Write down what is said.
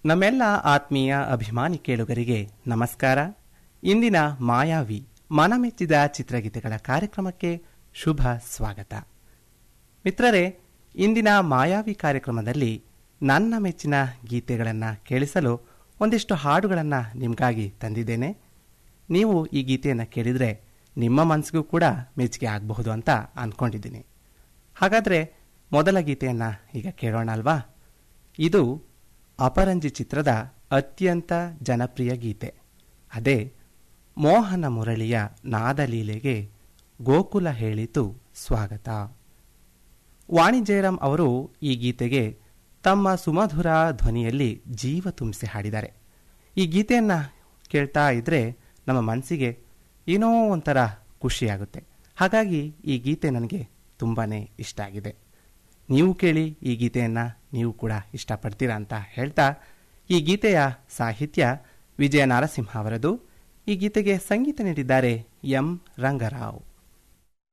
ನಮ್ಮೆಲ್ಲ ಆತ್ಮೀಯ ಅಭಿಮಾನಿ ಕೇಳುಗರಿಗೆ ನಮಸ್ಕಾರ ಇಂದಿನ ಮಾಯಾವಿ ಮನಮೆಚ್ಚಿದ ಚಿತ್ರಗೀತೆಗಳ ಕಾರ್ಯಕ್ರಮಕ್ಕೆ ಶುಭ ಸ್ವಾಗತ ಮಿತ್ರರೇ ಇಂದಿನ ಮಾಯಾವಿ ಕಾರ್ಯಕ್ರಮದಲ್ಲಿ ನನ್ನ ಮೆಚ್ಚಿನ ಗೀತೆಗಳನ್ನು ಕೇಳಿಸಲು ಒಂದಿಷ್ಟು ಹಾಡುಗಳನ್ನು ನಿಮಗಾಗಿ ತಂದಿದ್ದೇನೆ ನೀವು ಈ ಗೀತೆಯನ್ನು ಕೇಳಿದರೆ ನಿಮ್ಮ ಮನಸ್ಸಿಗೂ ಕೂಡ ಮೆಚ್ಚುಗೆ ಆಗಬಹುದು ಅಂತ ಅಂದ್ಕೊಂಡಿದ್ದೀನಿ ಹಾಗಾದರೆ ಮೊದಲ ಗೀತೆಯನ್ನು ಈಗ ಕೇಳೋಣ ಅಲ್ವಾ ಇದು ಅಪರಂಜಿ ಚಿತ್ರದ ಅತ್ಯಂತ ಜನಪ್ರಿಯ ಗೀತೆ ಅದೇ ಮೋಹನ ಮುರಳಿಯ ನಾದಲೀಲೆಗೆ ಗೋಕುಲ ಹೇಳಿತು ಸ್ವಾಗತ ವಾಣಿ ಜಯರಾಮ್ ಅವರು ಈ ಗೀತೆಗೆ ತಮ್ಮ ಸುಮಧುರ ಧ್ವನಿಯಲ್ಲಿ ಜೀವ ತುಂಬಿಸಿ ಹಾಡಿದ್ದಾರೆ ಈ ಗೀತೆಯನ್ನು ಕೇಳ್ತಾ ಇದ್ರೆ ನಮ್ಮ ಮನಸ್ಸಿಗೆ ಏನೋ ಒಂಥರ ಖುಷಿಯಾಗುತ್ತೆ ಹಾಗಾಗಿ ಈ ಗೀತೆ ನನಗೆ ತುಂಬಾ ಇಷ್ಟ ಆಗಿದೆ ನೀವು ಕೇಳಿ ಈ ಗೀತೆಯನ್ನು ನೀವು ಕೂಡ ಇಷ್ಟಪಡ್ತೀರಾ ಅಂತ ಹೇಳ್ತಾ ಈ ಗೀತೆಯ ಸಾಹಿತ್ಯ ವಿಜಯ ನರಸಿಂಹ ಅವರದು ಈ ಗೀತೆಗೆ ಸಂಗೀತ ನೀಡಿದ್ದಾರೆ ಎಂ ರಂಗರಾವ್